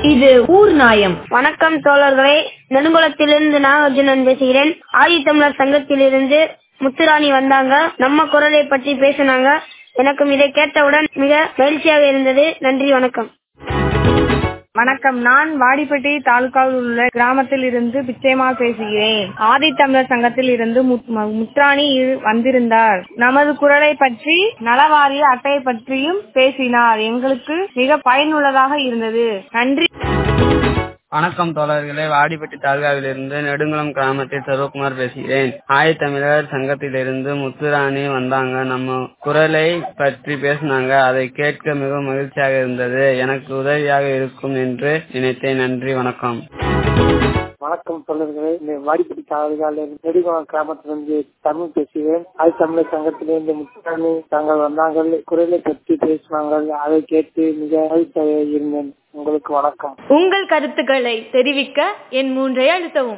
இது ஊர் நாயம் வணக்கம் தோழர்களே நெடுங்குளத்திலிருந்து நாகார்ஜுனன் பேசுகிறேன் ஆதித்தமிழர் சங்கத்திலிருந்து முத்துராணி வந்தாங்க நம்ம குரலை பற்றி பேசினாங்க எனக்கும் இதை கேட்டவுடன் மிக மகிழ்ச்சியாக இருந்தது நன்றி வணக்கம் வணக்கம் நான் வாடிப்பட்டி தாலுகாவில் உள்ள கிராமத்தில் இருந்து பிச்சைமா பேசுகிறேன் ஆதித்தமிழர் சங்கத்தில் இருந்து முத்- ம- முத்ராணி இரு- வந்திருந்தார் நமது குரலை பற்றி நலவாரிய அட்டையை பற்றியும் பேசினார் எங்களுக்கு மிக பயனுள்ளதாக இருந்தது நன்றி வணக்கம் தோழர்களே வாடிப்பட்டி தாலுகாவிலிருந்து நெடுங்குளம் கிராமத்தில் செல்வகுமார் பேசுகிறேன் ஆயத்தமிழர் சங்கத்திலிருந்து முத்துராணி வந்தாங்க நம்ம குரலை பற்றி பேசினாங்க அதை கேட்க மிகவும் மகிழ்ச்சியாக இருந்தது எனக்கு உதவியாக இருக்கும் என்று நினைத்தேன் நன்றி வணக்கம் வணக்கம் சொல்லுங்களே இந்த வாடிப்பட்டி தாலுகால நெடுகுளம் கிராமத்திலிருந்து தமிழ் பேசுகிறேன் அது தமிழர் சங்கத்திலிருந்து முத்துராணி தாங்கள் வந்தாங்கள் குரலை பற்றி பேசினாங்கள் அதை கேட்டு மிக மகிழ்ச்சியாக இருந்தேன் உங்களுக்கு வணக்கம் உங்கள் கருத்துக்களை தெரிவிக்க என் மூன்றை அழுத்தவும்